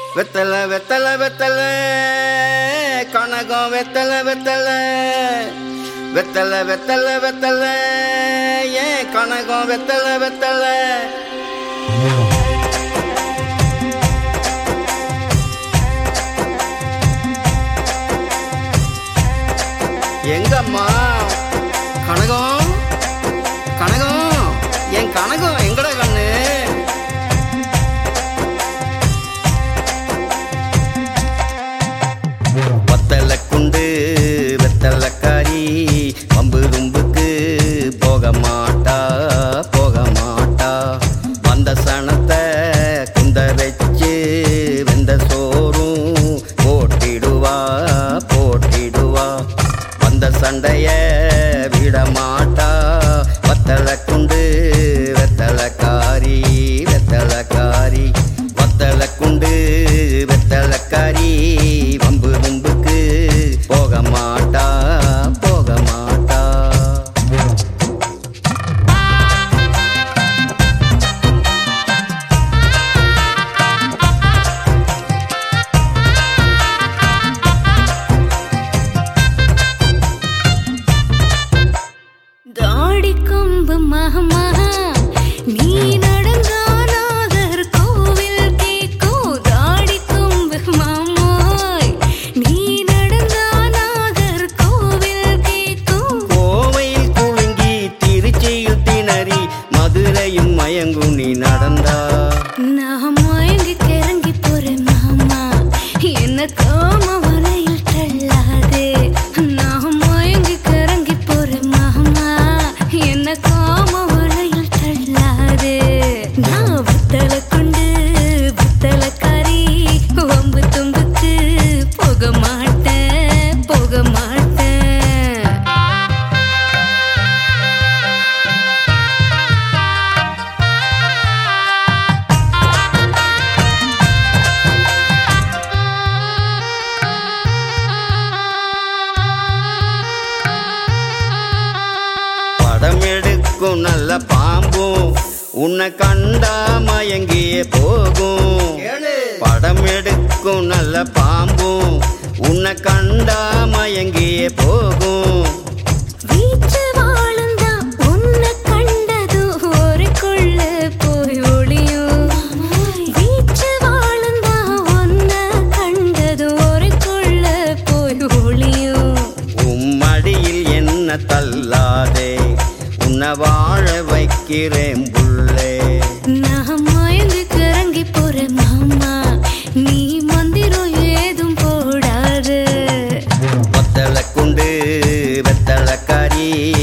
வெத்தல வெத்தல வெத்தல கனகம் வெத்தல வெத்தல வெத்தல வெத்தல வெத்தல ஏன் கனகம் வெத்தல வெத்தல எங்கம்மா கனகம் கனகம் என் கனகம் எங்கடா கண்ணு வத்தல குண்டு வெத்தலக்காரி பம்பு தும்புக்கு போக மாட்டா போக மாட்டா வந்த சனத்தை குந்த வச்சு வெந்த சோறும் போட்டிடுவா போட்டிடுவா வந்த சண்டைய விட மாட்டா வத்தல குண்டு வெத்தலக்காரி வெத்தலக்காரி வத்தல குண்டு வெத்தலக்காரி வம்பு தும்புக்கு போக மாட்டா போக மாட்டா தாடி கொம்பு மகமா நீ நடந்தானாகர் கோவில் கேக்கும் தாடி கொம்பு மாமோய் நீ நடந்தானாகர் கோவில் கேக்கும் கோவையில் குலுங்கி திருச்சியில் திணறி மதுரையும் மயங்கும் நீ நடந்தா நான் மயங்கி கிறங்கி போறேன் மாமா என்ன காம வலையில் தள்ளாதே நான் மயங்கி கிறங்கி போறேன் மாமா என்ன காம வலையில் தள்ளாதே நான் புத்தல கொண்டு புத்தல கறி வம்பு தும்புக்கு போக மாட்டேன் போக மாட்டேன் படம் எடுக்கும் நல்ல பாம்பும் உன்னை கண்டா மயங்கியே போகும் படம் எடுக்கும் நல்ல பாம்பும் உன்னை கண்டா மயங்கியே போகும் வீச்சு வாழுந்தா உன்னை கண்டது ஊருக்குள்ள போய் ஒளியும் வீச்சு வாழுந்தா உன்னை கண்டது ஊருக்குள்ள போய் ஒளியும் உம்மடியில் என்ன தள்ளாதே உன்னை வாழ வைக்கிறேன் புள்ளே நான் மயங்கி கிறங்கி போறேன் மாமா நீ மந்திரம் ஏதும் போடாது வத்தல குண்டு வெத்தலக்காரி